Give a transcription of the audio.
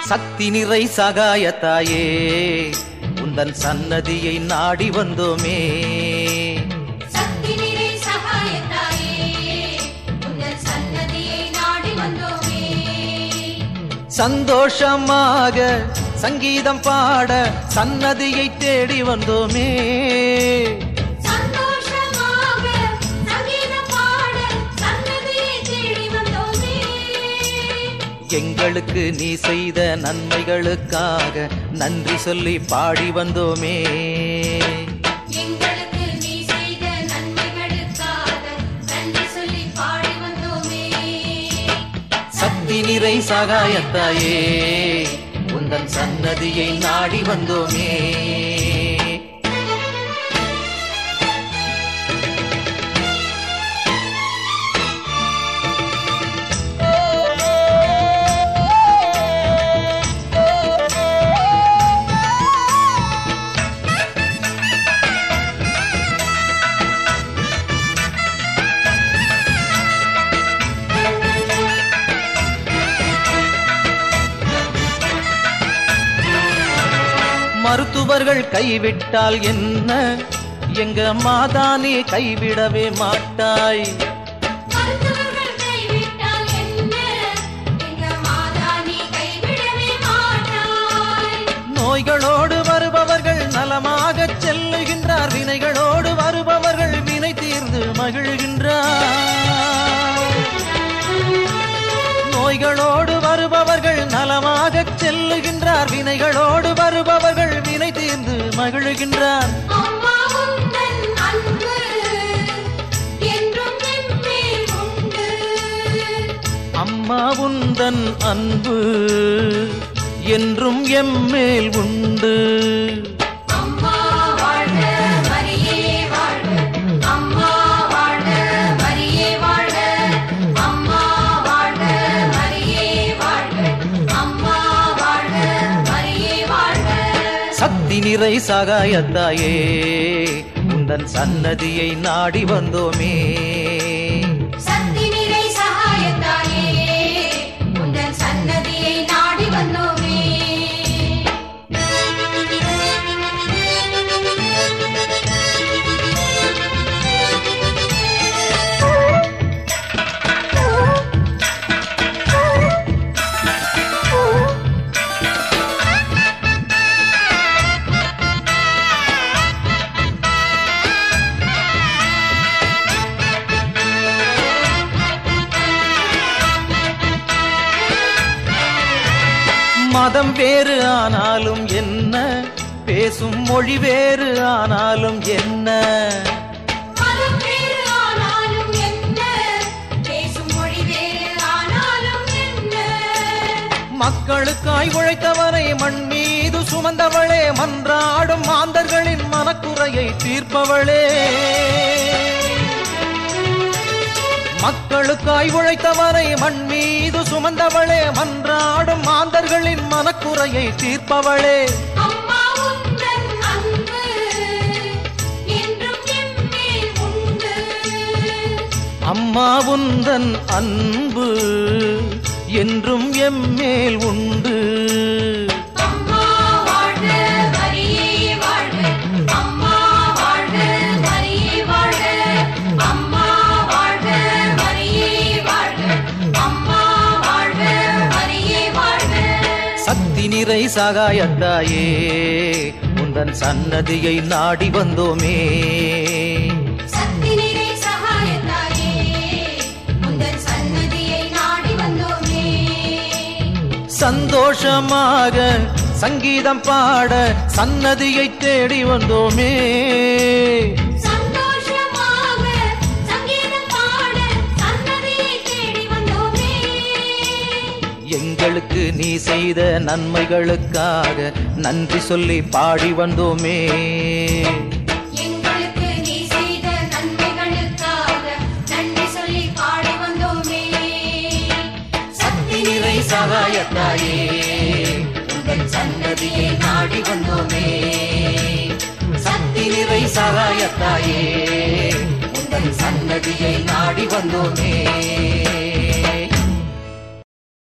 சக்தி நிறை சகாயத்தாயே உந்தன் சன்னதியை நாடி வந்தோமே சக்தி நிறை சகாயத்தாயே உங்கள் சன்னதியை நாடி வந்தோமே சந்தோஷமாக சங்கீதம் பாட சன்னதியை தேடி வந்தோமே சந்தோஷமாக சங்கீதம் பாட சன்னதியை தேடி வந்தோமே எங்களுக்கு நீ செய்த நன்மைகளுக்காக நன்றி சொல்லி பாடி வந்தோமே எங்களுக்கு நீ செய்த நன்மைகளுக்காக நன்றி சொல்லி பாடி வந்தோமே சக்தி நிறை சகாயத்தாயே உந்தன் சன்னதியை நாடி வந்தோமே மருத்துவர்கள் கைவிட்டால் என்ன எங்க மாதானே கைவிடவே மாட்டாய் மருத்துவர்கள் கைவிட்டால் என்ன எங்க மாதா நீ கைவிடவே மாட்டாய் நோய்களோடு வருபவர்கள் நலமாக செல்லுகின்றார் வினைகளோடு வருபவர்கள் வினை தீர்ந்து மகிழ்கின்றார் நோய்களோடு வருபவர்கள் நலமாக செல்லுகின்றார் வினைகளோடு வருபவர்கள் வினை தீர்ந்து மகிழ்கின்றார் அம்மா உந்தன் அன்பு என்றும் எம்மேல் உண்டு அம்மா உந்தன் அன்பு என்றும் எம்மேல் உண்டு அம்மா வாழ்க மரியே வாழ்க அம்மா வாழ்க மரியே வாழ்க அம்மா வாழ்க மரியே வாழ்க அம்மா வாழ்க மரியே வாழ்க சக்தி நிறை சகாயத்தாயே உந்தன் சன்னதியை நாடி வந்தோமே சக்தி நிறை சகாயத்தாயே உந்தன் சன்னதியை நாடி வந்தோமே மதம் வேறு ஆனாலும் என்ன பேசும் மொழி வேறு ஆனாலும் என்ன மதம் வேறு ஆனாலும் என்ன பேசும் மொழி வேறு ஆனாலும் என்ன மக்களுக்காய் உழைத்தவனை மண் மீது சுமந்தவளே மன்றாடும் மாந்தர்களின் மனக்குறையை தீர்ப்பவளே மக்களுக்காய் உழைத்தவனை மண் மீது சுமந்தவளே மன்றாடும் மாந்தர்களின் மனக்குறையை தீர்ப்பவளே அம்மா உந்தன் அன்பு என்றும் எம்மேல் உண்டு அம்மா உந்தன் அன்பு என்றும் எம்மேல் உண்டு அம்மா வாழ்க மரியே வாழ்க அம்மா வாழ்க மரியே வாழ்க அம்மா வாழ்க மரியே வாழ்க அம்மா வாழ்க மரியே வாழ்க சக்தி நிறை சகாயத்தாயே உந்தன் சன்னதியை நாடி வந்தோமே சக்தி நிறை சகாயத்தாயே உந்தன் சன்னதியை நாடி வந்தோமே சந்தோஷமாக சங்கீதம் பாட சன்னதியை தேடி வந்தோமே சந்தோஷமாக சங்கீதம் பாட சன்னதியை தேடி வந்தோமே எங்களுக்கு நீ செய்த நன்மைகளுக்காக நன்றி சொல்லி பாடி வந்தோமே எங்களுக்கு நீ செய்த நன்மைகளுக்காக நன்றி சொல்லி பாடி வந்தோமே சக்தி நிறை சகாயத்தாயே உங்கள் சன்னதியை நாடி வந்தோமே சக்தி நிறை சகாயத்தாயே உங்கள் சன்னதியை நாடி வந்தோமே